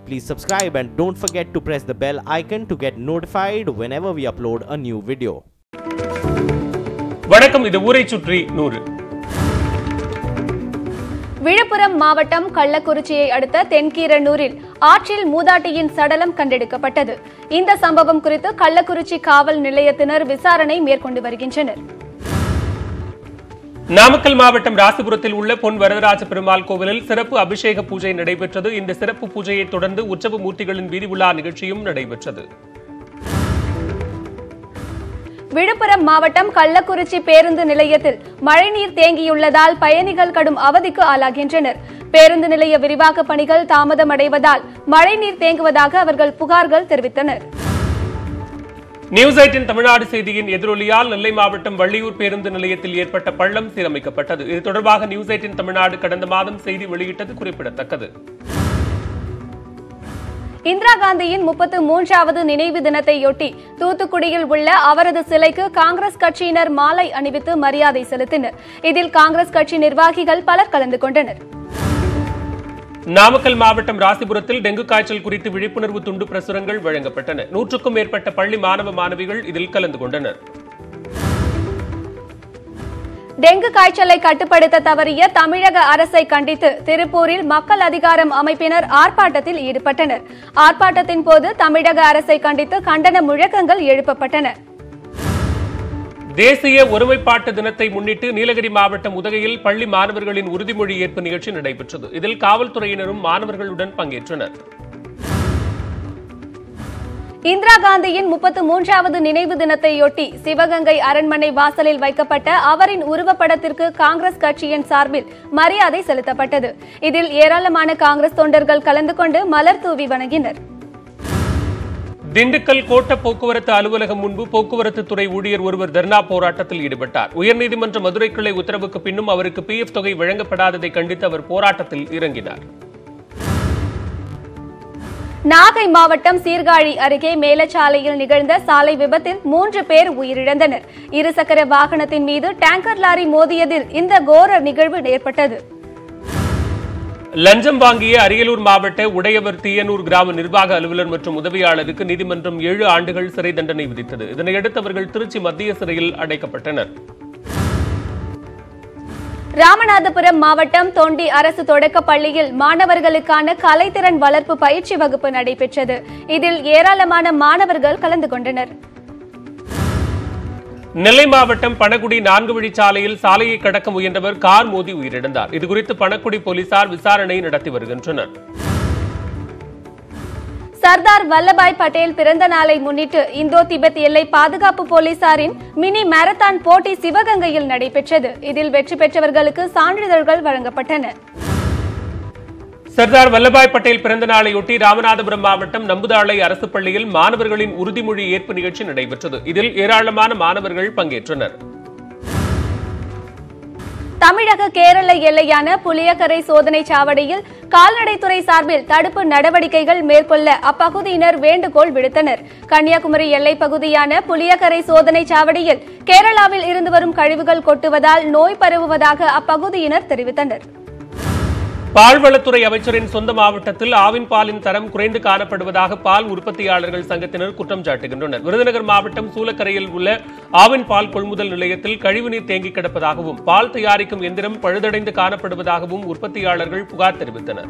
Please subscribe and don't forget to press the bell icon to get notified whenever we upload a new video. வணக்கம் இது ஊரை சுற்றி நூறு விழுப்புரம் மாவட்டம் கள்ளக்குறிச்சியை அடுத்த தென்கீரனூரில் ஆற்றில் மூதாட்டியின் சடலம் கண்டெடுக்கப்பட்டது இந்த சம்பவம் குறித்து கள்ளக்குறிச்சி காவல் நிலையத்தினர் விசாரணை மேற்கொண்டு வருகின்றனர் நாமக்கல் மாவட்டம் ராசிபுரத்தில் உள்ள பொன் வரதராஜ பெருமாள் கோவிலில் சிறப்பு அபிஷேக பூஜை நடைபெற்றது இந்த சிறப்பு பூஜையை தொடர்ந்து உற்சவ மூர்த்திகளின் வீதி உலா நிகழ்ச்சியும் நடைபெற்றது விழுப்புரம் மாவட்டம் கள்ளக்குறிச்சி பேருந்து நிலையத்தில் மழைநீர் தேங்கியுள்ளதால் பயணிகள் கடும் அவதிக்கு ஆளாகின்றனர் பேருந்து நிலைய விரிவாக்க பணிகள் தாமதமடைவதால் மழைநீர் தேங்குவதாக அவர்கள் புகார்கள் தெரிவித்தனர் நியூஸ் எயிட்டின் தமிழ்நாடு செய்தியின் எதிரொலியால் நெல்லை மாவட்டம் வள்ளியூர் பேருந்து நிலையத்தில் ஏற்பட்ட பள்ளம் சீரமைக்கப்பட்டது இது தொடர்பாக நியூஸ் எயிட்டின் தமிழ்நாடு கடந்த மாதம் செய்தி வெளியிட்டது குறிப்பிடத்தக்கது இந்திரா காந்தியின் முப்பத்து மூன்றாவது நினைவு தினத்தையொட்டி தூத்துக்குடியில் உள்ள அவரது சிலைக்கு காங்கிரஸ் கட்சியினர் மாலை அணிவித்து மரியாதை செலுத்தினர் இதில் காங்கிரஸ் கட்சி நிர்வாகிகள் பலர் கலந்து கொண்டனர் நாமக்கல் மாவட்டம் ராசிபுரத்தில் டெங்கு காய்ச்சல் குறித்து விழிப்புணர்வு துண்டு பிரசுரங்கள் வழங்கப்பட்டன நூற்றுக்கும் மேற்பட்ட பள்ளி மாணவ மாணவிகள் இதில் கலந்து கொண்டனர் டெங்கு காய்ச்சலை கட்டுப்படுத்த தவறிய தமிழக அரசை கண்டித்து திருப்பூரில் மக்கள் அதிகாரம் அமைப்பினர் ஆர்ப்பாட்டத்தில் ஈடுபட்டனர் ஆர்ப்பாட்டத்தின் போது தமிழக அரசை கண்டித்து கண்டன முழக்கங்கள் எழுப்பப்பட்டன தேசிய ஒருமைப்பாட்டு தினத்தை முன்னிட்டு நீலகிரி மாவட்டம் உதகையில் பள்ளி மாணவர்களின் உறுதிமொழி ஏற்பு நிகழ்ச்சி நடைபெற்றது இதில் காவல்துறையினரும் மாணவர்களுடன் பங்கேற்றனர் இந்திரா காந்தியின் முப்பத்து மூன்றாவது நினைவு தினத்தையொட்டி சிவகங்கை அரண்மனை வாசலில் வைக்கப்பட்ட அவரின் உருவப்படத்திற்கு காங்கிரஸ் கட்சியின் சார்பில் மரியாதை செலுத்தப்பட்டது இதில் ஏராளமான காங்கிரஸ் தொண்டர்கள் கலந்து கொண்டு மலர் தூவி வணங்கினர் திண்டுக்கல் கோட்ட போக்குவரத்து அலுவலகம் முன்பு போக்குவரத்து துறை ஊழியர் ஒருவர் தர்ணா போராட்டத்தில் ஈடுபட்டார் உயர்நீதிமன்ற மதுரை கிளை உத்தரவுக்கு பின்னும் அவருக்கு பிஎஃப் தொகை வழங்கப்படாததை கண்டித்து அவர் போராட்டத்தில் இறங்கினார் நாகை மாவட்டம் சீர்காழி அருகே மேலச்சாலையில் நிகழ்ந்த சாலை விபத்தில் மூன்று பேர் உயிரிழந்தனர் இருசக்கர வாகனத்தின் மீது டேங்கர் லாரி மோதியதில் இந்த கோர நிகழ்வு ஏற்பட்டது லஞ்சம் வாங்கிய அரியலூர் மாவட்ட உடையவர் தீயனூர் கிராம நிர்வாக அலுவலர் மற்றும் உதவியாளருக்கு நீதிமன்றம் ஏழு ஆண்டுகள் சிறை தண்டனை விதித்தது இதனையடுத்து அவர்கள் திருச்சி மத்திய சிறையில் அடைக்கப்பட்டனர் ராமநாதபுரம் மாவட்டம் தொண்டி அரசு தொடக்கப் பள்ளியில் மாணவர்களுக்கான கலைத்திறன் வளர்ப்பு பயிற்சி வகுப்பு நடைபெற்றது இதில் ஏராளமான மாணவர்கள் கலந்து கொண்டனர் நெல்லை மாவட்டம் பணகுடி நான்கு வழிச்சாலையில் சாலையை கடக்க முயன்றவர் கார் மோதி உயிரிழந்தார் இதுகுறித்து பணக்குடி போலீசார் விசாரணை நடத்தி வருகின்றனர் சர்தார் வல்லபாய் பட்டேல் பிறந்த நாளை முன்னிட்டு இந்தோ திபெத் எல்லை பாதுகாப்பு போலீசாரின் மினி மாரத்தான் போட்டி சிவகங்கையில் நடைபெற்றது இதில் வெற்றி பெற்றவர்களுக்கு சான்றிதழ்கள் வழங்கப்பட்டன சர்தார் வல்லபாய் பட்டேல் பிறந்த நாளையொட்டி ராமநாதபுரம் மாவட்டம் நம்புதாளை அரசு பள்ளியில் மாணவர்களின் உறுதிமொழி ஏற்பு நிகழ்ச்சி நடைபெற்றது இதில் ஏராளமான மாணவர்கள் பங்கேற்றனர் தமிழக கேரள எல்லையான புளியக்கரை சோதனை சாவடியில் கால்நடைத்துறை சார்பில் தடுப்பு நடவடிக்கைகள் மேற்கொள்ள அப்பகுதியினர் வேண்டுகோள் விடுத்தனர் கன்னியாகுமரி எல்லைப் பகுதியான புளியக்கரை சோதனை சாவடியில் கேரளாவில் இருந்து வரும் கழிவுகள் கொட்டுவதால் நோய் பரவுவதாக அப்பகுதியினர் தெரிவித்தனர் பால்வளத்துறை அமைச்சரின் சொந்த மாவட்டத்தில் ஆவின் பாலின் தரம் குறைந்து காணப்படுவதாக பால் உற்பத்தியாளர்கள் சங்கத்தினர் குற்றம் சாட்டுகின்றனர் விருதுநகர் மாவட்டம் சூலக்கரையில் உள்ள ஆவின் பால் கொள்முதல் நிலையத்தில் கழிவுநீர் தேங்கி கிடப்பதாகவும் பால் தயாரிக்கும் எந்திரம் பழுதடைந்து காணப்படுவதாகவும் உற்பத்தியாளர்கள் புகார் தெரிவித்தனர்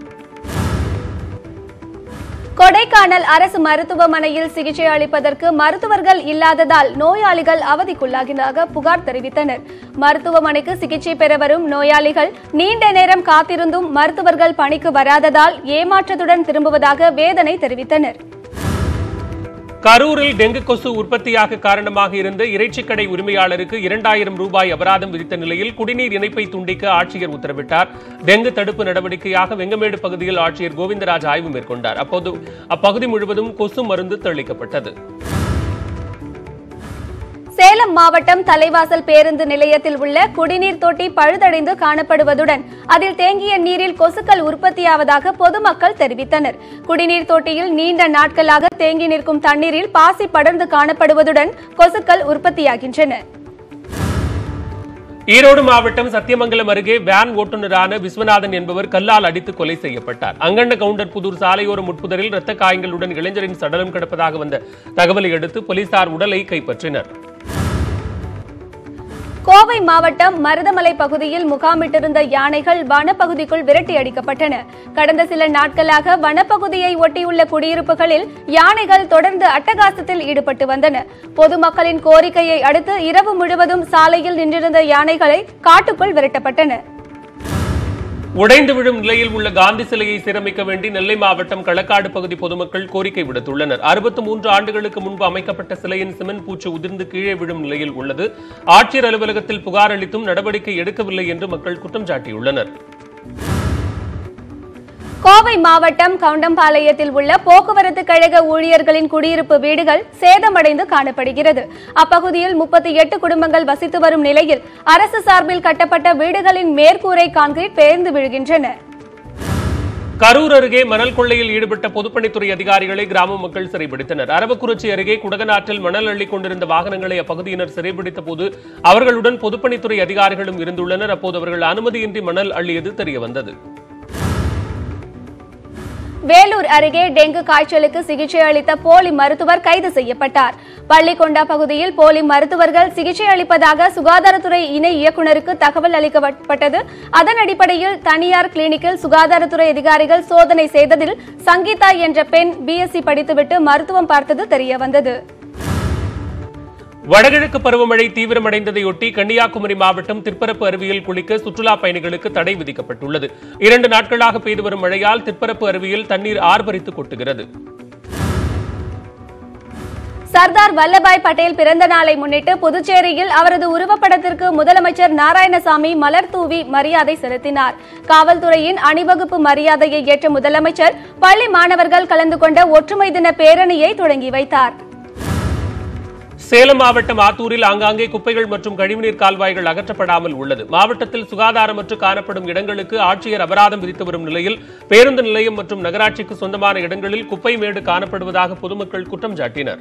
கொடைக்கானல் அரசு மருத்துவமனையில் சிகிச்சை அளிப்பதற்கு மருத்துவர்கள் இல்லாததால் நோயாளிகள் அவதிக்குள்ளாகினதாக புகார் தெரிவித்தனர் மருத்துவமனைக்கு சிகிச்சை பெற வரும் நோயாளிகள் நீண்ட நேரம் காத்திருந்தும் மருத்துவர்கள் பணிக்கு வராததால் ஏமாற்றத்துடன் திரும்புவதாக வேதனை தெரிவித்தனர் கரூரில் டெங்கு கொசு உற்பத்தியாக காரணமாக இருந்த இறைச்சிக்கடை உரிமையாளருக்கு இரண்டாயிரம் ரூபாய் அபராதம் விதித்த நிலையில் குடிநீர் இணைப்பை துண்டிக்க ஆட்சியர் உத்தரவிட்டார் டெங்கு தடுப்பு நடவடிக்கையாக வெங்கமேடு பகுதியில் ஆட்சியர் கோவிந்தராஜ் ஆய்வு மேற்கொண்டார் அப்போது அப்பகுதி முழுவதும் கொசு மருந்து தெளிக்கப்பட்டது சேலம் மாவட்டம் தலைவாசல் பேருந்து நிலையத்தில் உள்ள குடிநீர் தொட்டி பழுதடைந்து காணப்படுவதுடன் அதில் தேங்கிய நீரில் கொசுக்கள் உற்பத்தியாவதாக பொதுமக்கள் தெரிவித்தனர் குடிநீர் தொட்டியில் நீண்ட நாட்களாக தேங்கி நிற்கும் தண்ணீரில் பாசி படர்ந்து காணப்படுவதுடன் கொசுக்கள் உற்பத்தியாகின்றன ஈரோடு மாவட்டம் சத்தியமங்கலம் அருகே வேன் ஓட்டுநரான விஸ்வநாதன் என்பவர் கல்லால் அடித்து கொலை செய்யப்பட்டார் அங்கண்ட கவுண்டர் புதூர் சாலையோர முட்புதரில் இரத்த காயங்களுடன் இளைஞரின் சடலம் கிடப்பதாக வந்த தகவலை அடுத்து போலீசார் உடலை கைப்பற்றினர் கோவை மாவட்டம் மருதமலை பகுதியில் முகாமிட்டிருந்த யானைகள் வனப்பகுதிக்குள் விரட்டி அடிக்கப்பட்டன கடந்த சில நாட்களாக வனப்பகுதியை ஒட்டியுள்ள குடியிருப்புகளில் யானைகள் தொடர்ந்து அட்டகாசத்தில் ஈடுபட்டு வந்தன பொதுமக்களின் கோரிக்கையை அடுத்து இரவு முழுவதும் சாலையில் நின்றிருந்த யானைகளை காட்டுக்குள் விரட்டப்பட்டன உடைந்து விழும் நிலையில் உள்ள காந்தி சிலையை சீரமைக்க வேண்டி நெல்லை மாவட்டம் களக்காடு பகுதி பொதுமக்கள் கோரிக்கை விடுத்துள்ளனர் அறுபத்தி மூன்று ஆண்டுகளுக்கு முன்பு அமைக்கப்பட்ட சிலையின் சிமெண்ட் பூச்சு உதிர்ந்து கீழே விழும் நிலையில் உள்ளது ஆட்சியர் அலுவலகத்தில் புகார் அளித்தும் நடவடிக்கை எடுக்கவில்லை என்று மக்கள் குற்றம் சாட்டியுள்ளனர் கோவை மாவட்டம் கவுண்டம்பாளையத்தில் உள்ள போக்குவரத்து கழக ஊழியர்களின் குடியிருப்பு வீடுகள் சேதமடைந்து காணப்படுகிறது அப்பகுதியில் முப்பத்தி எட்டு குடும்பங்கள் வசித்து வரும் நிலையில் அரசு சார்பில் கட்டப்பட்ட வீடுகளின் மேற்கூரை கான்கிரீட் பெயர்ந்து விழுகின்றன கரூர் அருகே மணல் கொள்ளையில் ஈடுபட்ட பொதுப்பணித்துறை அதிகாரிகளை கிராம மக்கள் சிறைபிடித்தனர் அரவக்குறிச்சி அருகே குடகநாற்றில் மணல் அள்ளிக் கொண்டிருந்த வாகனங்களை அப்பகுதியினர் சிறைபிடித்த போது அவர்களுடன் பொதுப்பணித்துறை அதிகாரிகளும் இருந்துள்ளனர் அப்போது அவர்கள் அனுமதியின்றி மணல் அள்ளியது தெரியவந்தது வேலூர் அருகே டெங்கு காய்ச்சலுக்கு சிகிச்சை அளித்த போலி மருத்துவர் கைது செய்யப்பட்டார் பள்ளிக்கொண்டா பகுதியில் போலி மருத்துவர்கள் சிகிச்சை அளிப்பதாக சுகாதாரத்துறை இணை இயக்குநருக்கு தகவல் அளிக்கப்பட்டது அதன் அடிப்படையில் தனியார் கிளினிக்கில் சுகாதாரத்துறை அதிகாரிகள் சோதனை செய்ததில் சங்கீதா என்ற பெண் பிஎஸ்சி படித்துவிட்டு மருத்துவம் பார்த்தது தெரியவந்தது வடகிழக்கு பருவமழை தீவிரமடைந்ததையொட்டி கன்னியாகுமரி மாவட்டம் திற்பரப்பு அருவியில் குளிக்க சுற்றுலா பயணிகளுக்கு தடை விதிக்கப்பட்டுள்ளது இரண்டு நாட்களாக பெய்து வரும் மழையால் திற்பரப்பு அருவியில் தண்ணீர் ஆர்ப்பரித்து கொட்டுகிறது சர்தார் வல்லபாய் பட்டேல் பிறந்த நாளை முன்னிட்டு புதுச்சேரியில் அவரது உருவப்படத்திற்கு முதலமைச்சர் நாராயணசாமி மலர் தூவி மரியாதை செலுத்தினார் காவல்துறையின் அணிவகுப்பு மரியாதையை ஏற்ற முதலமைச்சர் பள்ளி மாணவர்கள் கலந்து கொண்ட ஒற்றுமை தின பேரணியை தொடங்கி வைத்தார் சேலம் மாவட்டம் ஆத்தூரில் ஆங்காங்கே குப்பைகள் மற்றும் கழிவுநீர் கால்வாய்கள் அகற்றப்படாமல் உள்ளது மாவட்டத்தில் சுகாதாரமற்று காணப்படும் இடங்களுக்கு ஆட்சியர் அபராதம் விதித்து வரும் நிலையில் பேருந்து நிலையம் மற்றும் நகராட்சிக்கு சொந்தமான இடங்களில் குப்பை மேடு காணப்படுவதாக பொதுமக்கள் குற்றம் சாட்டினர்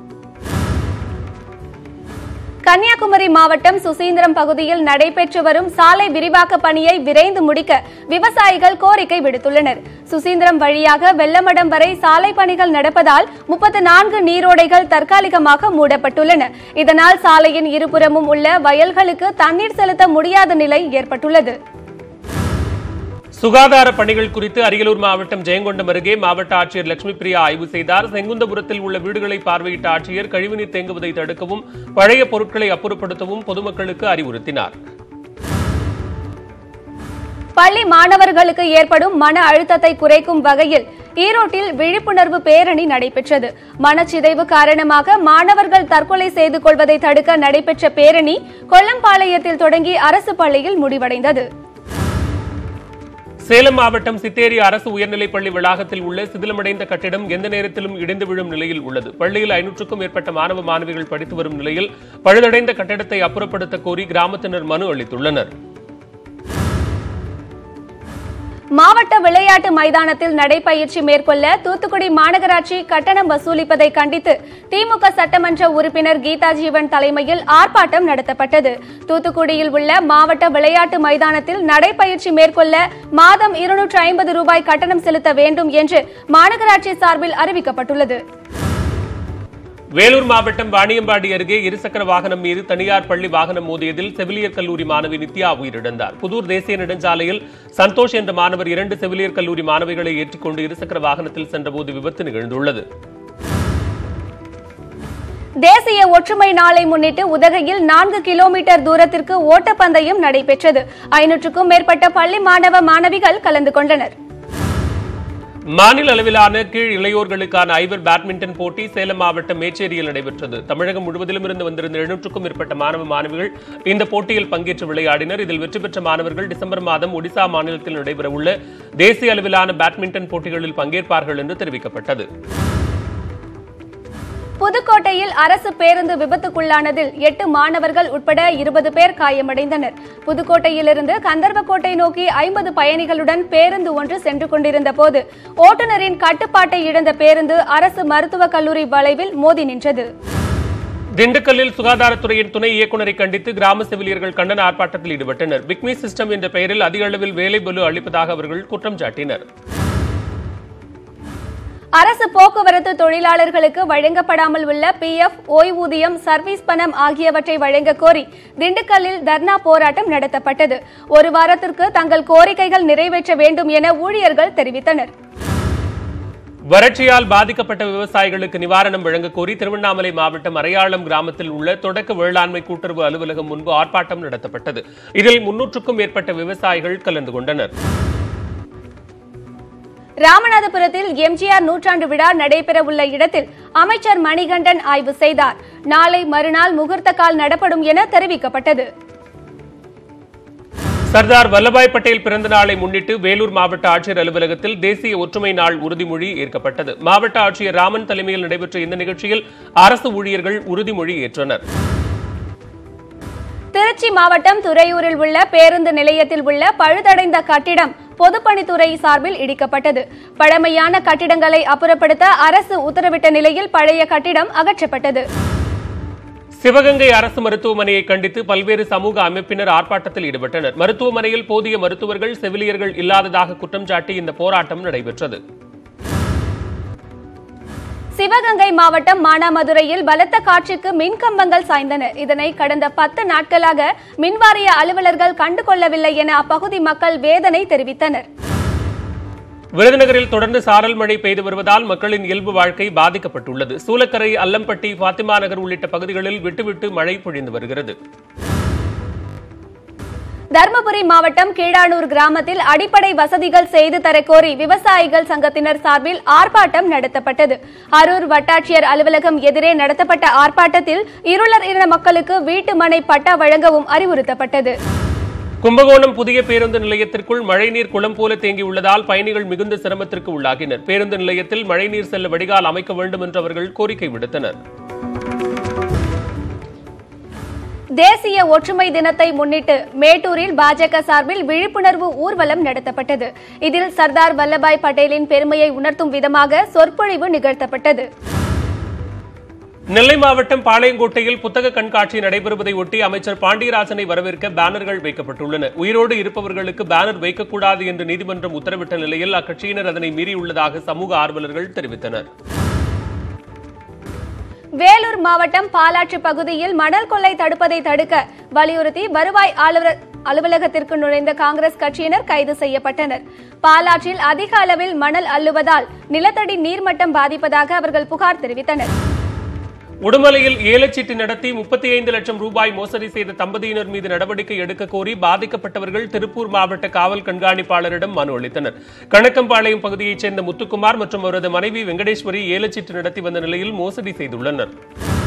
கன்னியாகுமரி மாவட்டம் சுசீந்திரம் பகுதியில் நடைபெற்று வரும் சாலை விரிவாக்க பணியை விரைந்து முடிக்க விவசாயிகள் கோரிக்கை விடுத்துள்ளனர் சுசீந்திரம் வழியாக வெள்ளமடம் வரை சாலை பணிகள் நடப்பதால் முப்பத்து நான்கு நீரோடைகள் தற்காலிகமாக மூடப்பட்டுள்ளன இதனால் சாலையின் இருபுறமும் உள்ள வயல்களுக்கு தண்ணீர் செலுத்த முடியாத நிலை ஏற்பட்டுள்ளது சுகாதார பணிகள் குறித்து அரியலூர் மாவட்டம் ஜெயங்கொண்டம் அருகே மாவட்ட ஆட்சியர் லட்சுமி பிரியா ஆய்வு செய்தார் செங்குந்தபுரத்தில் உள்ள வீடுகளை பார்வையிட்ட ஆட்சியர் கழிவுநீர் தேங்குவதை தடுக்கவும் பழைய பொருட்களை அப்புறப்படுத்தவும் பொதுமக்களுக்கு அறிவுறுத்தினார் பள்ளி மாணவர்களுக்கு ஏற்படும் மன அழுத்தத்தை குறைக்கும் வகையில் ஈரோட்டில் விழிப்புணர்வு பேரணி நடைபெற்றது மனச்சிதைவு காரணமாக மாணவர்கள் தற்கொலை செய்து கொள்வதை தடுக்க நடைபெற்ற பேரணி கொல்லம்பாளையத்தில் தொடங்கி அரசு பள்ளியில் முடிவடைந்தது சேலம் மாவட்டம் சித்தேரி அரசு உயர்நிலைப் பள்ளி வளாகத்தில் உள்ள சிதிலமடைந்த கட்டிடம் எந்த நேரத்திலும் இடிந்து விழும் நிலையில் உள்ளது பள்ளியில் ஐநூற்றுக்கும் மேற்பட்ட மாணவ மாணவிகள் படித்து வரும் நிலையில் பழுதடைந்த கட்டடத்தை அப்புறப்படுத்த கோரி கிராமத்தினர் மனு அளித்துள்ளனர் மாவட்ட விளையாட்டு மைதானத்தில் நடைபயிற்சி மேற்கொள்ள தூத்துக்குடி மாநகராட்சி கட்டணம் வசூலிப்பதை கண்டித்து திமுக சட்டமன்ற உறுப்பினர் கீதா ஜீவன் தலைமையில் ஆர்ப்பாட்டம் நடத்தப்பட்டது தூத்துக்குடியில் உள்ள மாவட்ட விளையாட்டு மைதானத்தில் நடைபயிற்சி மேற்கொள்ள மாதம் இருநூற்று ஐம்பது ரூபாய் கட்டணம் செலுத்த வேண்டும் என்று மாநகராட்சி சார்பில் அறிவிக்கப்பட்டுள்ளது வேலூர் மாவட்டம் வாணியம்பாடி அருகே இருசக்கர வாகனம் மீது தனியார் பள்ளி வாகனம் மோதியதில் செவிலியர் கல்லூரி மாணவி நித்யா உயிரிழந்தார் புதூர் தேசிய நெடுஞ்சாலையில் சந்தோஷ் என்ற மாணவர் இரண்டு செவிலியர் கல்லூரி மாணவிகளை ஏற்றிக்கொண்டு இருசக்கர வாகனத்தில் சென்றபோது விபத்து நிகழ்ந்துள்ளது தேசிய ஒற்றுமை நாளை முன்னிட்டு உதகையில் நான்கு கிலோமீட்டர் தூரத்திற்கு ஓட்டப்பந்தயம் நடைபெற்றது ஐநூற்றுக்கும் மேற்பட்ட பள்ளி மாணவ மாணவிகள் கலந்து கொண்டனர் மாநில அளவிலான கீழ் இளையோர்களுக்கான ஐவர் பேட்மிண்டன் போட்டி சேலம் மாவட்டம் மேச்சேரியில் நடைபெற்றது தமிழகம் முழுவதிலும் இருந்து வந்திருந்த எழுநூற்றுக்கும் மேற்பட்ட மாணவ மாணவிகள் இந்த போட்டியில் பங்கேற்று விளையாடினர் இதில் வெற்றி பெற்ற மாணவர்கள் டிசம்பர் மாதம் ஒடிசா மாநிலத்தில் நடைபெறவுள்ள தேசிய அளவிலான பேட்மிண்டன் போட்டிகளில் பங்கேற்பார்கள் என்று தெரிவிக்கப்பட்டது புதுக்கோட்டையில் அரசு பேருந்து விபத்துக்குள்ளானதில் எட்டு மாணவர்கள் உட்பட இருபது பேர் காயமடைந்தனர் புதுக்கோட்டையிலிருந்து கந்தர்வக்கோட்டை நோக்கி ஐம்பது பயணிகளுடன் பேருந்து ஒன்று சென்று கொண்டிருந்த போது ஓட்டுநரின் கட்டுப்பாட்டை இழந்த பேருந்து அரசு மருத்துவக் கல்லூரி வளைவில் மோதி நின்றது திண்டுக்கல்லில் சுகாதாரத்துறையின் துணை இயக்குநரை கண்டித்து கிராம செவிலியர்கள் கண்டன ஆர்ப்பாட்டத்தில் ஈடுபட்டனர் பிக்மி சிஸ்டம் என்ற பெயரில் அதிக அளவில் வேலை பலு அளிப்பதாக அவர்கள் குற்றம் சாட்டினர் அரசு போக்குவரத்து தொழிலாளர்களுக்கு வழங்கப்படாமல் உள்ள பிஎஃப் ஓய்வூதியம் சர்வீஸ் பணம் ஆகியவற்றை வழங்க கோரி திண்டுக்கல்லில் தர்ணா போராட்டம் நடத்தப்பட்டது ஒரு வாரத்திற்கு தங்கள் கோரிக்கைகள் நிறைவேற்ற வேண்டும் என ஊழியர்கள் தெரிவித்தனர் வறட்சியால் பாதிக்கப்பட்ட விவசாயிகளுக்கு நிவாரணம் வழங்க கோரி திருவண்ணாமலை மாவட்டம் அரையாளம் கிராமத்தில் உள்ள தொடக்க வேளாண்மை கூட்டுறவு அலுவலகம் முன்பு ஆர்ப்பாட்டம் நடத்தப்பட்டது இதில் முன்னூற்றுக்கும் மேற்பட்ட விவசாயிகள் கலந்து கொண்டனர் ராமநாதபுரத்தில் எம்ஜிஆர் நூற்றாண்டு விழா நடைபெறவுள்ள இடத்தில் அமைச்சர் மணிகண்டன் ஆய்வு செய்தார் நாளை மறுநாள் முகூர்த்த கால் நடப்படும் என தெரிவிக்கப்பட்டது சர்தார் வல்லபாய் பட்டேல் பிறந்த நாளை முன்னிட்டு வேலூர் மாவட்ட ஆட்சியர் அலுவலகத்தில் தேசிய ஒற்றுமை நாள் உறுதிமொழி ஏற்கப்பட்டது மாவட்ட ஆட்சியர் ராமன் தலைமையில் நடைபெற்ற இந்த நிகழ்ச்சியில் அரசு ஊழியர்கள் உறுதிமொழி ஏற்றனர் திருச்சி மாவட்டம் துறையூரில் உள்ள பேருந்து நிலையத்தில் உள்ள பழுதடைந்த கட்டிடம் பொதுப்பணித்துறை சார்பில் இடிக்கப்பட்டது பழமையான கட்டிடங்களை அப்புறப்படுத்த அரசு உத்தரவிட்ட நிலையில் பழைய கட்டிடம் அகற்றப்பட்டது சிவகங்கை அரசு மருத்துவமனையை கண்டித்து பல்வேறு சமூக அமைப்பினர் ஆர்ப்பாட்டத்தில் ஈடுபட்டனர் மருத்துவமனையில் போதிய மருத்துவர்கள் செவிலியர்கள் இல்லாததாக குற்றம் சாட்டி இந்த போராட்டம் நடைபெற்றது சிவகங்கை மாவட்டம் மானாமதுரையில் பலத்த காற்றுக்கு மின் கம்பங்கள் சாய்ந்தன இதனை கடந்த பத்து நாட்களாக மின்வாரிய அலுவலர்கள் கண்டுகொள்ளவில்லை என அப்பகுதி மக்கள் வேதனை தெரிவித்தனர் விருதுநகரில் தொடர்ந்து சாரல் மழை பெய்து வருவதால் மக்களின் இயல்பு வாழ்க்கை பாதிக்கப்பட்டுள்ளது சூலக்கரை அல்லம்பட்டி பாத்திமா நகர் உள்ளிட்ட பகுதிகளில் விட்டுவிட்டு மழை பொழிந்து வருகிறது தருமபுரி மாவட்டம் கீழானூர் கிராமத்தில் அடிப்படை வசதிகள் செய்து தரக்கோரி விவசாயிகள் சங்கத்தினர் சார்பில் ஆர்ப்பாட்டம் நடத்தப்பட்டது அரூர் வட்டாட்சியர் அலுவலகம் எதிரே நடத்தப்பட்ட ஆர்ப்பாட்டத்தில் இருளர் இன மக்களுக்கு வீட்டு மனை பட்டா வழங்கவும் அறிவுறுத்தப்பட்டது கும்பகோணம் புதிய பேருந்து நிலையத்திற்குள் மழைநீர் குளம் போல தேங்கியுள்ளதால் பயணிகள் மிகுந்த சிரமத்திற்கு உள்ளாகினர் பேருந்து நிலையத்தில் மழைநீர் செல்ல வடிகால் அமைக்க வேண்டும் என்று அவர்கள் கோரிக்கை விடுத்தனர் தேசிய ஒற்றுமை தினத்தை முன்னிட்டு மேட்டூரில் பாஜக சார்பில் விழிப்புணர்வு ஊர்வலம் நடத்தப்பட்டது இதில் சர்தார் வல்லபாய் பட்டேலின் பெருமையை உணர்த்தும் விதமாக சொற்பொழிவு நிகழ்த்தப்பட்டது நெல்லை மாவட்டம் பாளையங்கோட்டையில் புத்தக கண்காட்சி நடைபெறுவதை ஒட்டி அமைச்சர் பாண்டியராஜனை வரவேற்க பேனர்கள் வைக்கப்பட்டுள்ளன உயிரோடு இருப்பவர்களுக்கு பேனர் வைக்கக்கூடாது என்று நீதிமன்றம் உத்தரவிட்ட நிலையில் அக்கட்சியினர் அதனை மீறியுள்ளதாக சமூக ஆர்வலர்கள் தெரிவித்தனர் வேலூர் மாவட்டம் பாலாற்று பகுதியில் மணல் கொள்ளை தடுப்பதை தடுக்க வலியுறுத்தி வருவாய் ஆளுநர் அலுவலகத்திற்கு நுழைந்த காங்கிரஸ் கட்சியினர் கைது செய்யப்பட்டனர் பாலாற்றில் அதிக அளவில் மணல் அள்ளுவதால் நிலத்தடி நீர்மட்டம் பாதிப்பதாக அவர்கள் புகார் தெரிவித்தனர் உடுமலையில் ஏலச்சீட்டு நடத்தி முப்பத்தி ஐந்து லட்சம் ரூபாய் மோசடி செய்த தம்பதியினர் மீது நடவடிக்கை எடுக்க கோரி பாதிக்கப்பட்டவர்கள் திருப்பூர் மாவட்ட காவல் கண்காணிப்பாளரிடம் மனு அளித்தனர் கணக்கம்பாளையம் பகுதியைச் சேர்ந்த முத்துக்குமார் மற்றும் அவரது மனைவி வெங்கடேஸ்வரி ஏலச்சீட்டு நடத்தி வந்த நிலையில் மோசடி செய்துள்ளனர்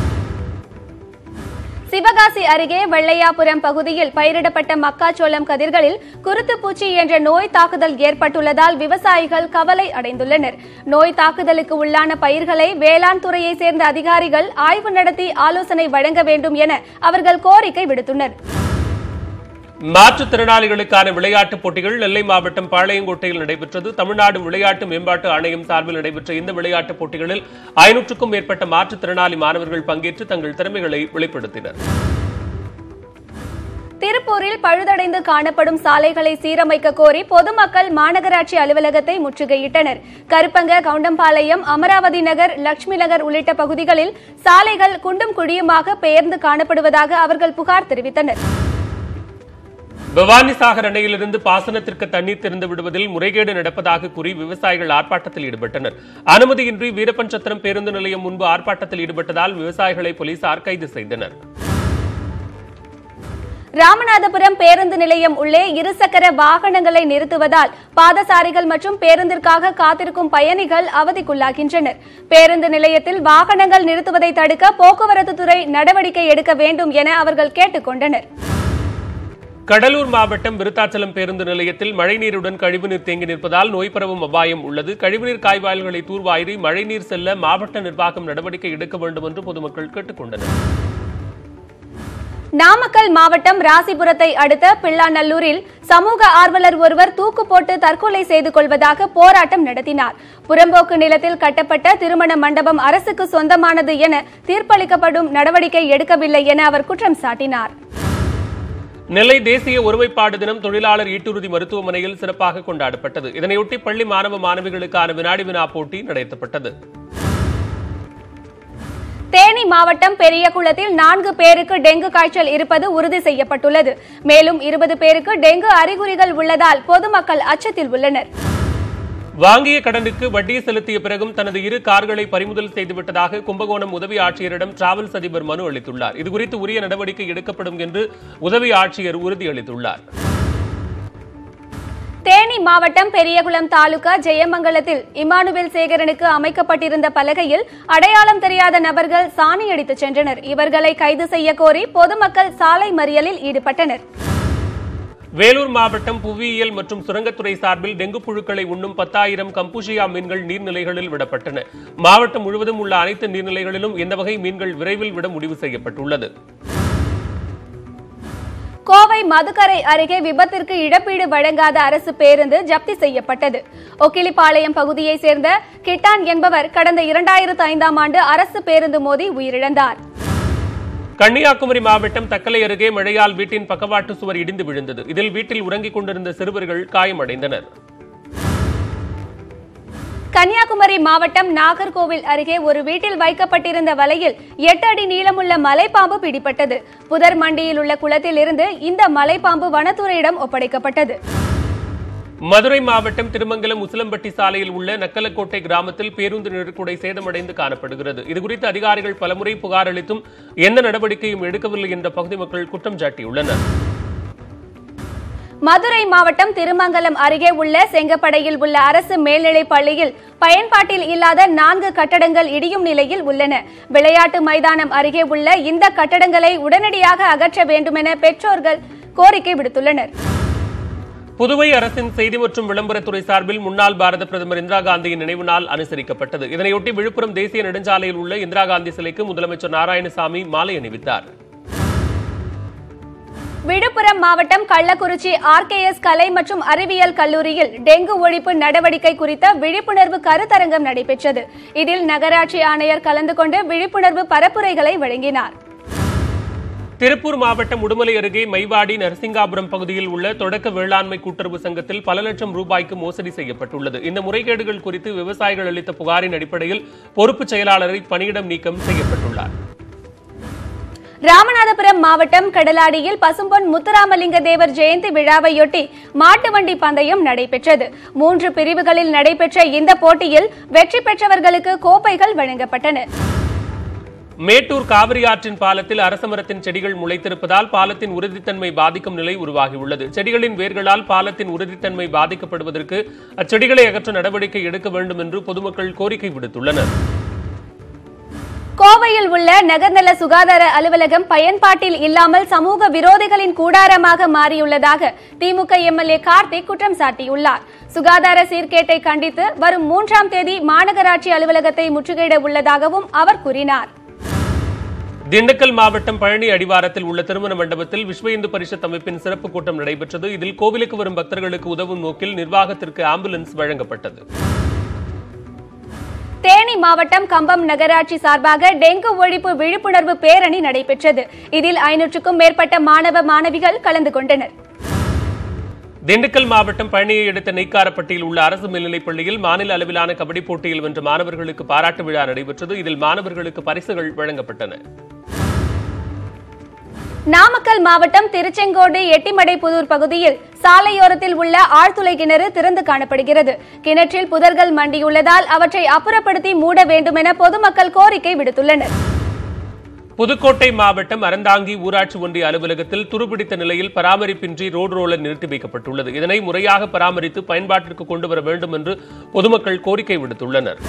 சிவகாசி அருகே வெள்ளையாபுரம் பகுதியில் பயிரிடப்பட்ட மக்காச்சோளம் கதிர்களில் குருத்துப்பூச்சி என்ற நோய் தாக்குதல் ஏற்பட்டுள்ளதால் விவசாயிகள் கவலை அடைந்துள்ளனர் நோய் தாக்குதலுக்கு உள்ளான பயிர்களை வேளாண் துறையை சேர்ந்த அதிகாரிகள் ஆய்வு நடத்தி ஆலோசனை வழங்க வேண்டும் என அவர்கள் கோரிக்கை விடுத்துள்ளனர் மாற்றுத்திறனாளிகளுக்கான விளையாட்டுப் போட்டிகள் நெல்லை மாவட்டம் பாளையங்கோட்டையில் நடைபெற்றது தமிழ்நாடு விளையாட்டு மேம்பாட்டு ஆணையம் சார்பில் நடைபெற்ற இந்த விளையாட்டுப் போட்டிகளில் ஐநூற்றுக்கும் மேற்பட்ட மாற்றுத்திறனாளி மாணவர்கள் பங்கேற்று தங்கள் திறமைகளை வெளிப்படுத்தினர் திருப்பூரில் பழுதடைந்து காணப்படும் சாலைகளை சீரமைக்க கோரி பொதுமக்கள் மாநகராட்சி அலுவலகத்தை முற்றுகையிட்டனர் கருப்பங்க கவுண்டம்பாளையம் அமராவதி நகர் லட்சுமி நகர் உள்ளிட்ட பகுதிகளில் சாலைகள் குண்டும் குழியுமாக பெயர்ந்து காணப்படுவதாக அவர்கள் புகார் தெரிவித்தனர் பவானிசாகர் அணையிலிருந்து பாசனத்திற்கு தண்ணீர் திறந்து விடுவதில் முறைகேடு நடப்பதாக கூறி விவசாயிகள் ஆர்ப்பாட்டத்தில் ஈடுபட்டனர் அனுமதியின்றி வீரப்பஞ்சத்திரம் பேருந்து நிலையம் முன்பு ஆர்ப்பாட்டத்தில் ஈடுபட்டதால் விவசாயிகளை போலீசார் கைது செய்தனர் ராமநாதபுரம் பேருந்து நிலையம் உள்ளே இருசக்கர வாகனங்களை நிறுத்துவதால் பாதசாரிகள் மற்றும் பேருந்திற்காக காத்திருக்கும் பயணிகள் அவதிக்குள்ளாகின்றனர் பேருந்து நிலையத்தில் வாகனங்கள் நிறுத்துவதை தடுக்க போக்குவரத்து துறை நடவடிக்கை எடுக்க வேண்டும் என அவர்கள் கேட்டுக் கொண்டனர் கடலூர் மாவட்டம் விருத்தாச்சலம் பேருந்து நிலையத்தில் மழைநீருடன் கழிவுநீர் தேங்கி நிற்பதால் நோய் பரவும் அபாயம் உள்ளது கழிவுநீர் காய்வாய்களை தூர்வாரி மழைநீர் செல்ல மாவட்ட நிர்வாகம் நடவடிக்கை எடுக்க வேண்டும் என்று பொதுமக்கள் கேட்டுக் கொண்டனர் நாமக்கல் மாவட்டம் ராசிபுரத்தை அடுத்த பிள்ளாநல்லூரில் சமூக ஆர்வலர் ஒருவர் தூக்கு போட்டு தற்கொலை செய்து கொள்வதாக போராட்டம் நடத்தினார் புறம்போக்கு நிலத்தில் கட்டப்பட்ட திருமண மண்டபம் அரசுக்கு சொந்தமானது என தீர்ப்பளிக்கப்படும் நடவடிக்கை எடுக்கவில்லை என அவர் குற்றம் சாட்டினார் நெல்லை தேசிய ஒருமைப்பாடு தினம் தொழிலாளர் ஈட்டுறுதி மருத்துவமனையில் சிறப்பாக கொண்டாடப்பட்டது இதனையொட்டி பள்ளி மாணவ மாணவிகளுக்கான வினாடி வினா போட்டி நடத்தப்பட்டது தேனி மாவட்டம் பெரியகுளத்தில் நான்கு பேருக்கு டெங்கு காய்ச்சல் இருப்பது உறுதி செய்யப்பட்டுள்ளது மேலும் இருபது பேருக்கு டெங்கு அறிகுறிகள் உள்ளதால் பொதுமக்கள் அச்சத்தில் உள்ளனர் வாங்கிய கடனுக்கு வட்டி செலுத்திய பிறகும் தனது இரு கார்களை பறிமுதல் செய்துவிட்டதாக கும்பகோணம் உதவி ஆட்சியரிடம் டிராவல்ஸ் அதிபர் மனு அளித்துள்ளார் இதுகுறித்து உரிய நடவடிக்கை எடுக்கப்படும் என்று உதவி ஆட்சியர் உறுதியளித்துள்ளார் தேனி மாவட்டம் பெரியகுளம் தாலுகா ஜெயமங்கலத்தில் இமானுவேல் சேகரனுக்கு அமைக்கப்பட்டிருந்த பலகையில் அடையாளம் தெரியாத நபர்கள் சாணி அடித்துச் சென்றனர் இவர்களை கைது செய்ய கோரி பொதுமக்கள் சாலை மறியலில் ஈடுபட்டனர் வேலூர் மாவட்டம் புவியியல் மற்றும் சுரங்கத்துறை சார்பில் டெங்கு புழுக்களை உண்ணும் பத்தாயிரம் கம்பூஷியா மீன்கள் நீர்நிலைகளில் விடப்பட்டன மாவட்டம் முழுவதும் உள்ள அனைத்து நீர்நிலைகளிலும் இந்த வகை மீன்கள் விரைவில் விட முடிவு செய்யப்பட்டுள்ளது கோவை மதுக்கரை அருகே விபத்திற்கு இழப்பீடு வழங்காத அரசு பேருந்து ஜப்தி செய்யப்பட்டது ஒக்கிலிப்பாளையம் பகுதியைச் சேர்ந்த கிட்டான் என்பவர் கடந்த இரண்டாயிரத்து ஐந்தாம் ஆண்டு அரசு பேருந்து மோதி உயிரிழந்தார் கன்னியாகுமரி மாவட்டம் தக்கலை அருகே மழையால் வீட்டின் பக்கவாட்டு சுவர் இடிந்து விழுந்தது இதில் வீட்டில் உறங்கிக் கொண்டிருந்த சிறுவர்கள் காயமடைந்தனர் கன்னியாகுமரி மாவட்டம் நாகர்கோவில் அருகே ஒரு வீட்டில் வைக்கப்பட்டிருந்த வலையில் எட்டு அடி நீளமுள்ள மலைப்பாம்பு பிடிபட்டது புதர் மண்டியில் உள்ள குளத்தில் இருந்து இந்த மலைப்பாம்பு வனத்துறையிடம் ஒப்படைக்கப்பட்டது மதுரை மாவட்டம் திருமங்கலம் உசிலம்பட்டி சாலையில் உள்ள நக்கலக்கோட்டை கிராமத்தில் பேருந்து நெருக்குடை சேதமடைந்து காணப்படுகிறது இதுகுறித்து அதிகாரிகள் பலமுறை புகார் அளித்தும் எந்த நடவடிக்கையும் எடுக்கவில்லை என்ற பகுதி மக்கள் குற்றம் சாட்டியுள்ளனர் மதுரை மாவட்டம் திருமங்கலம் அருகே உள்ள செங்கப்படையில் உள்ள அரசு மேல்நிலைப் பள்ளியில் பயன்பாட்டில் இல்லாத நான்கு கட்டடங்கள் இடியும் நிலையில் உள்ளன விளையாட்டு மைதானம் அருகே உள்ள இந்த கட்டடங்களை உடனடியாக அகற்ற வேண்டுமென பெற்றோர்கள் கோரிக்கை விடுத்துள்ளனர் புதுவை அரசின் செய்தி மற்றும் விளம்பரத்துறை சார்பில் முன்னாள் பாரத பிரதமர் இந்திரா காந்தியின் நினைவு நாள் அனுசரிக்கப்பட்டது இதனையொட்டி விழுப்புரம் தேசிய நெடுஞ்சாலையில் உள்ள இந்திரா காந்தி சிலைக்கு முதலமைச்சர் நாராயணசாமி மாலை அணிவித்தார் விழுப்புரம் மாவட்டம் கள்ளக்குறிச்சி ஆர்கேஎஸ் கலை மற்றும் அறிவியல் கல்லூரியில் டெங்கு ஒழிப்பு நடவடிக்கை குறித்த விழிப்புணர்வு கருத்தரங்கம் நடைபெற்றது இதில் நகராட்சி ஆணையர் கலந்து கொண்டு விழிப்புணர்வு பரப்புரைகளை வழங்கினார் திருப்பூர் மாவட்டம் உடுமலை அருகே மைவாடி நரசிங்காபுரம் பகுதியில் உள்ள தொடக்க வேளாண்மை கூட்டுறவு சங்கத்தில் பல லட்சம் ரூபாய்க்கு மோசடி செய்யப்பட்டுள்ளது இந்த முறைகேடுகள் குறித்து விவசாயிகள் அளித்த புகாரின் அடிப்படையில் பொறுப்பு செயலாளரை பணியிடம் நீக்கம் செய்யப்பட்டுள்ளார் ராமநாதபுரம் மாவட்டம் கடலாடியில் பசும்பொன் முத்துராமலிங்க தேவர் ஜெயந்தி விழாவையொட்டி மாட்டு வண்டி பந்தயம் நடைபெற்றது மூன்று பிரிவுகளில் நடைபெற்ற இந்த போட்டியில் வெற்றி பெற்றவர்களுக்கு கோப்பைகள் வழங்கப்பட்டன மேட்டூர் காவிரி ஆற்றின் பாலத்தில் அரசமரத்தின் செடிகள் முளைத்திருப்பதால் பாலத்தின் உறுதித்தன்மை பாதிக்கும் நிலை உருவாகியுள்ளது செடிகளின் வேர்களால் பாலத்தின் உறுதித்தன்மை பாதிக்கப்படுவதற்கு அச்செடிகளை அகற்ற நடவடிக்கை எடுக்க வேண்டும் என்று பொதுமக்கள் கோரிக்கை விடுத்துள்ளனர் கோவையில் உள்ள நகர்நல சுகாதார அலுவலகம் பயன்பாட்டில் இல்லாமல் சமூக விரோதிகளின் கூடாரமாக மாறியுள்ளதாக திமுக எம்எல்ஏ கார்த்திக் குற்றம் சாட்டியுள்ளார் சுகாதார சீர்கேட்டை கண்டித்து வரும் மூன்றாம் தேதி மாநகராட்சி அலுவலகத்தை முற்றுகையிட உள்ளதாகவும் அவர் கூறினார் திண்டுக்கல் மாவட்டம் பழனி அடிவாரத்தில் உள்ள திருமண மண்டபத்தில் விஸ்வ இந்து பரிஷத் அமைப்பின் சிறப்பு கூட்டம் நடைபெற்றது இதில் கோவிலுக்கு வரும் பக்தர்களுக்கு உதவும் நோக்கில் நிர்வாகத்திற்கு ஆம்புலன்ஸ் வழங்கப்பட்டது தேனி மாவட்டம் கம்பம் நகராட்சி சார்பாக டெங்கு ஒழிப்பு விழிப்புணர்வு பேரணி நடைபெற்றது இதில் ஐநூற்றுக்கும் மேற்பட்ட மாணவ மாணவிகள் கலந்து கொண்டனர் திண்டுக்கல் மாவட்டம் பழனியை அடுத்த நெய்க்காரப்பட்டியில் உள்ள அரசு மேல்நிலைப் பள்ளியில் மாநில அளவிலான கபடி போட்டியில் வென்ற மாணவர்களுக்கு பாராட்டு விழா நடைபெற்றது இதில் மாணவர்களுக்கு பரிசுகள் வழங்கப்பட்டன நாமக்கல் மாவட்டம் திருச்செங்கோடு எட்டிமடைப்புதூர் பகுதியில் சாலையோரத்தில் உள்ள ஆழ்துளை கிணறு திறந்து காணப்படுகிறது கிணற்றில் புதர்கள் மண்டியுள்ளதால் அவற்றை அப்புறப்படுத்தி மூட வேண்டுமென பொதுமக்கள் கோரிக்கை விடுத்துள்ளனர் புதுக்கோட்டை மாவட்டம் அறந்தாங்கி ஊராட்சி ஒன்றிய அலுவலகத்தில் துருபிடித்த நிலையில் பராமரிப்பின்றி ரோடு ரோலர் நிறுத்தி வைக்கப்பட்டுள்ளது இதனை முறையாக பராமரித்து பயன்பாட்டிற்கு கொண்டு வர வேண்டும் என்று பொதுமக்கள் கோரிக்கை விடுத்துள்ளனர்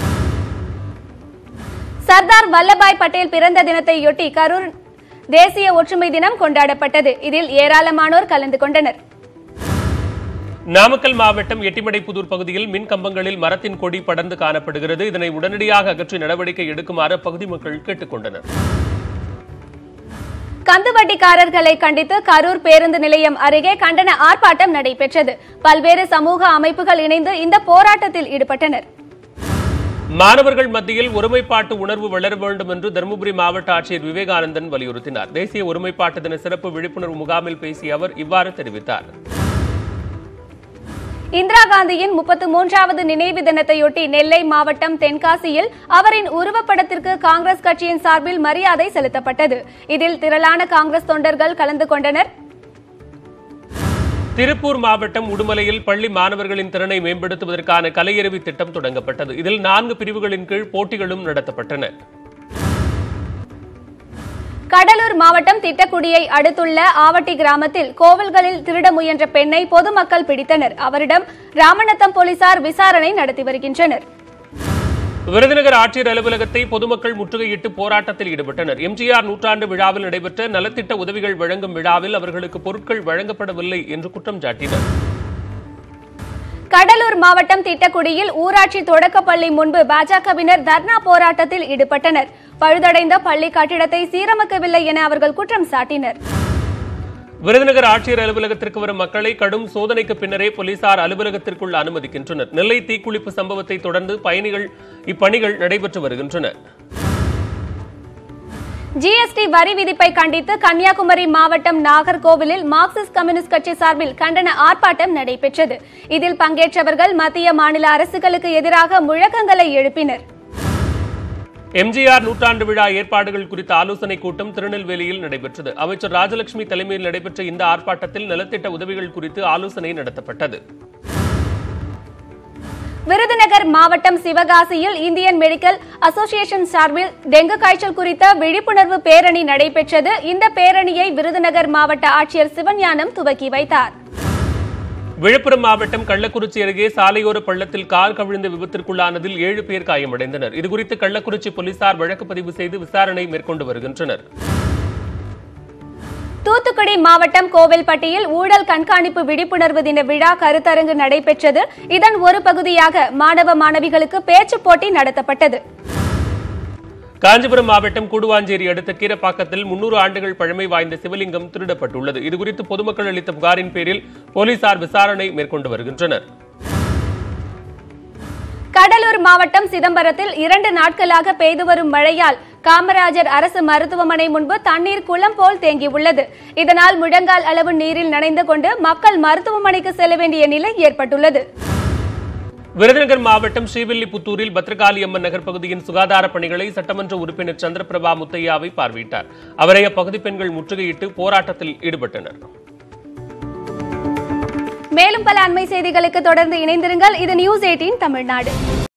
சர்தார் வல்லபாய் பட்டேல் பிறந்த தினத்தையொட்டி கரூர் தேசிய ஒற்றுமை தினம் கொண்டாடப்பட்டது இதில் ஏராளமானோர் கலந்து கொண்டனர் நாமக்கல் மாவட்டம் எட்டிமடைப்புதூர் பகுதியில் மின் கம்பங்களில் மரத்தின் கொடி படர்ந்து காணப்படுகிறது இதனை உடனடியாக அகற்றி நடவடிக்கை எடுக்குமாறு அப்பகுதி மக்கள் கேட்டுக் கொண்டனர் கந்துவட்டிக்காரர்களை கண்டித்து கரூர் பேருந்து நிலையம் அருகே கண்டன ஆர்ப்பாட்டம் நடைபெற்றது பல்வேறு சமூக அமைப்புகள் இணைந்து இந்த போராட்டத்தில் ஈடுபட்டனர் மாணவர்கள் மத்தியில் ஒருமைப்பாட்டு உணர்வு வளர வேண்டும் என்று தருமபுரி மாவட்ட ஆட்சியர் விவேகானந்தன் வலியுறுத்தினார் தேசிய ஒருமைப்பாட்டு தின சிறப்பு விழிப்புணர்வு முகாமில் பேசிய அவர் இவ்வாறு தெரிவித்தார் இந்திரா காந்தியின் முப்பத்து மூன்றாவது நினைவு தினத்தையொட்டி நெல்லை மாவட்டம் தென்காசியில் அவரின் உருவப்படத்திற்கு காங்கிரஸ் கட்சியின் சார்பில் மரியாதை செலுத்தப்பட்டது இதில் திரளான காங்கிரஸ் தொண்டர்கள் கலந்து கொண்டனர் திருப்பூர் மாவட்டம் உடுமலையில் பள்ளி மாணவர்களின் திறனை மேம்படுத்துவதற்கான கலையறிவி திட்டம் தொடங்கப்பட்டது இதில் நான்கு பிரிவுகளின் கீழ் போட்டிகளும் நடத்தப்பட்டன கடலூர் மாவட்டம் திட்டக்குடியை அடுத்துள்ள ஆவட்டி கிராமத்தில் கோவில்களில் திருட முயன்ற பெண்ணை பொதுமக்கள் பிடித்தனர் அவரிடம் ராமநத்தம் போலீசார் விசாரணை நடத்தி வருகின்றனர் விருதுநகர் ஆட்சியர் அலுவலகத்தை பொதுமக்கள் முற்றுகையிட்டு போராட்டத்தில் ஈடுபட்டனர் எம்ஜிஆர் நூற்றாண்டு விழாவில் நடைபெற்ற நலத்திட்ட உதவிகள் வழங்கும் விழாவில் அவர்களுக்கு பொருட்கள் வழங்கப்படவில்லை என்று குற்றம் சாட்டினர் கடலூர் மாவட்டம் திட்டக்குடியில் ஊராட்சி தொடக்கப்பள்ளி முன்பு பாஜகவினர் தர்ணா போராட்டத்தில் ஈடுபட்டனர் பழுதடைந்த பள்ளி கட்டிடத்தை சீரமைக்கவில்லை என அவர்கள் குற்றம் சாட்டினர் விருதுநகர் ஆட்சியர் அலுவலகத்திற்கு வரும் மக்களை கடும் சோதனைக்கு பின்னரே போலீசார் அலுவலகத்திற்குள் அனுமதிக்கின்றனர் நெல்லை தீக்குளிப்பு சம்பவத்தை தொடர்ந்து பயணிகள் இப்பணிகள் நடைபெற்று வருகின்றன ஜிஎஸ்டி வரி விதிப்பை கண்டித்து கன்னியாகுமரி மாவட்டம் நாகர்கோவிலில் மார்க்சிஸ்ட் கம்யூனிஸ்ட் கட்சி சார்பில் கண்டன ஆர்ப்பாட்டம் நடைபெற்றது இதில் பங்கேற்றவர்கள் மத்திய மாநில அரசுகளுக்கு எதிராக முழக்கங்களை எழுப்பினர் எம்ஜிஆர் நூற்றாண்டு விழா ஏற்பாடுகள் குறித்த ஆலோசனைக் கூட்டம் திருநெல்வேலியில் நடைபெற்றது அமைச்சர் ராஜலட்சுமி தலைமையில் நடைபெற்ற இந்த ஆர்ப்பாட்டத்தில் நலத்திட்ட உதவிகள் குறித்து ஆலோசனை நடத்தப்பட்டது விருதுநகர் மாவட்டம் சிவகாசியில் இந்தியன் மெடிக்கல் அசோசியேஷன் சார்பில் டெங்கு காய்ச்சல் குறித்த விழிப்புணர்வு பேரணி நடைபெற்றது இந்த பேரணியை விருதுநகர் மாவட்ட ஆட்சியர் சிவஞானம் துவக்கி வைத்தார் விழுப்புரம் மாவட்டம் கள்ளக்குறிச்சி அருகே சாலையோர பள்ளத்தில் கார் கவிழ்ந்த விபத்திற்குள்ளானதில் ஏழு பேர் காயமடைந்தனர் இதுகுறித்து கள்ளக்குறிச்சி போலீசார் வழக்கு பதிவு செய்து விசாரணை மேற்கொண்டு வருகின்றனர் தூத்துக்குடி மாவட்டம் கோவில்பட்டியில் ஊழல் கண்காணிப்பு விழிப்புணர்வு தின விழா கருத்தரங்கு நடைபெற்றது இதன் ஒரு பகுதியாக மாணவ மாணவிகளுக்கு பேச்சுப் போட்டி நடத்தப்பட்டது காஞ்சிபுரம் மாவட்டம் கூடுவாஞ்சேரி அடுத்த கீரப்பாக்கத்தில் முன்னூறு ஆண்டுகள் பழமை வாய்ந்த சிவலிங்கம் திருடப்பட்டுள்ளது இதுகுறித்து பொதுமக்கள் அளித்த புகாரின் பேரில் போலீசார் விசாரணை மேற்கொண்டு வருகின்றனர் கடலூர் மாவட்டம் சிதம்பரத்தில் இரண்டு நாட்களாக பெய்து வரும் மழையால் காமராஜர் அரசு மருத்துவமனை முன்பு தண்ணீர் குளம் போல் தேங்கியுள்ளது இதனால் முழங்கால் அளவு நீரில் நனைந்து கொண்டு மக்கள் மருத்துவமனைக்கு செல்ல வேண்டிய நிலை ஏற்பட்டுள்ளது விருதுநகர் மாவட்டம் ஸ்ரீவில்லிபுத்தூரில் பத்ரகாளி அம்மன் நகர் பகுதியின் சுகாதார பணிகளை சட்டமன்ற உறுப்பினர் சந்திரபிரபா முத்தையாவை பார்வையிட்டார் அவரை அப்பகுதி பெண்கள் முற்றுகையிட்டு போராட்டத்தில் ஈடுபட்டனர் மேலும் பல அண்மை செய்திகளுக்கு தொடர்ந்து இணைந்திருங்கள் இது நியூஸ் எயிட்டீன் தமிழ்நாடு